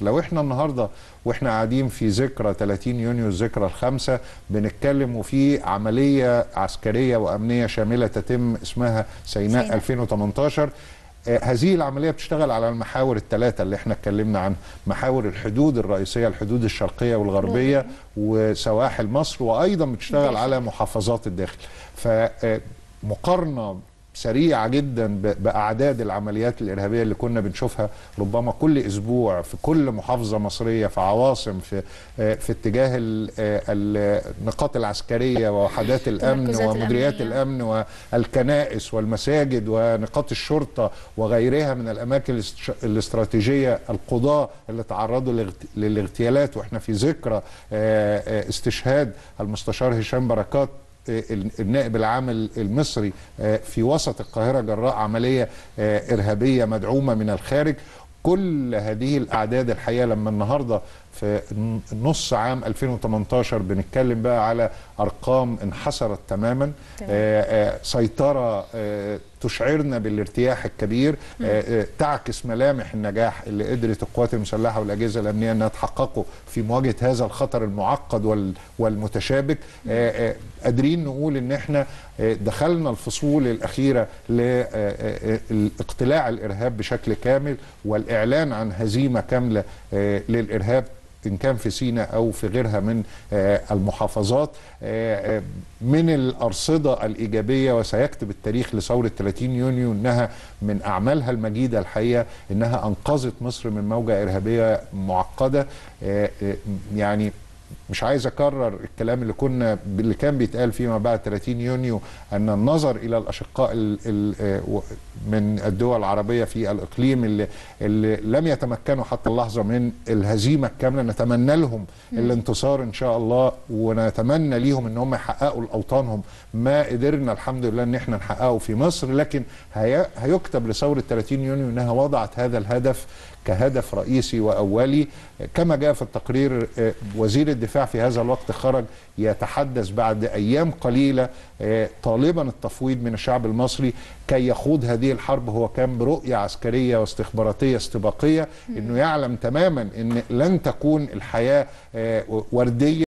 لو احنا النهارده واحنا قاعدين في ذكرى 30 يونيو الذكرى الخامسه بنتكلم وفي عمليه عسكريه وامنيه شامله تتم اسمها سيناء, سيناء. 2018 آه، هذه العملية بتشتغل على المحاور الثلاثة اللي احنا اتكلمنا عنها محاور الحدود الرئيسية الحدود الشرقية والغربية وسواحل مصر وأيضا بتشتغل الداخل. على محافظات الداخل فمقارنة سريعة جدا ب- بأعداد العمليات الإرهابية اللي كنا بنشوفها ربما كل أسبوع في كل محافظة مصرية في عواصم في آه، في اتجاه ال- آه، النقاط العسكرية ووحدات الأمن التمركزات ومديريات الأمنية. الأمن والكنائس والمساجد ونقاط الشرطة وغيرها من الأماكن الاست- الاستراتيجية القضاة اللي تعرضوا لاغت- للاغتيالات وإحنا في ذكرى آه، آه، استشهاد المستشار هشام بركات آه، النائب العام المصري آه، في وسط القاهرة جراء عملية آه، إرهابية مدعومة من الخارج كل هذه الأعداد الحقيقة لما النهاردة في نص عام 2018 بنتكلم بقى على أرقام انحسرت تماما تمام. آه، آه، سيطرة آه، تشعرنا بالارتياح الكبير آه، آه، تعكس ملامح النجاح اللي قدرت القوات المسلحة والأجهزة الأمنية أنها تحققه في مواجهة هذا الخطر المعقد وال- والمتشابك آه، آه، قادرين نقول ان احنا آه، دخلنا الفصول الأخيرة لاقتلاع الإرهاب بشكل كامل والإعلان عن هزيمة كاملة آه، للإرهاب إن كان في سيناء أو في غيرها من آه، المحافظات آه، آه، من الأرصدة الإيجابية وسيكتب التاريخ لثورة 30 يونيو أنها من أعمالها المجيدة الحقيقة أنها أنقذت مصر من موجة إرهابية معقدة آه، آه، يعني مش عايز اكرر الكلام اللي كنا اللي كان بيتقال فيما بعد 30 يونيو ان النظر الى الاشقاء ال ال آه، من الدول العربيه في الاقليم اللي, اللي لم يتمكنوا حتى اللحظه من الهزيمه الكامله نتمنى لهم الانتصار ان شاء الله ونتمنى ليهم ان هم يحققوا لاوطانهم ما قدرنا الحمد لله ان احنا نحققه في مصر لكن هي هيكتب لثوره 30 يونيو انها وضعت هذا الهدف كهدف رئيسي واولي كما جاء في التقرير آه، وزير الدفاع في هذا الوقت خرج يتحدث بعد ايام قليله آه، طالبا التفويض من الشعب المصري كي يخوض هذه الحرب هو كان برؤيه عسكريه واستخباراتيه استباقيه انه يعلم تماما ان لن تكون الحياه آه، ورديه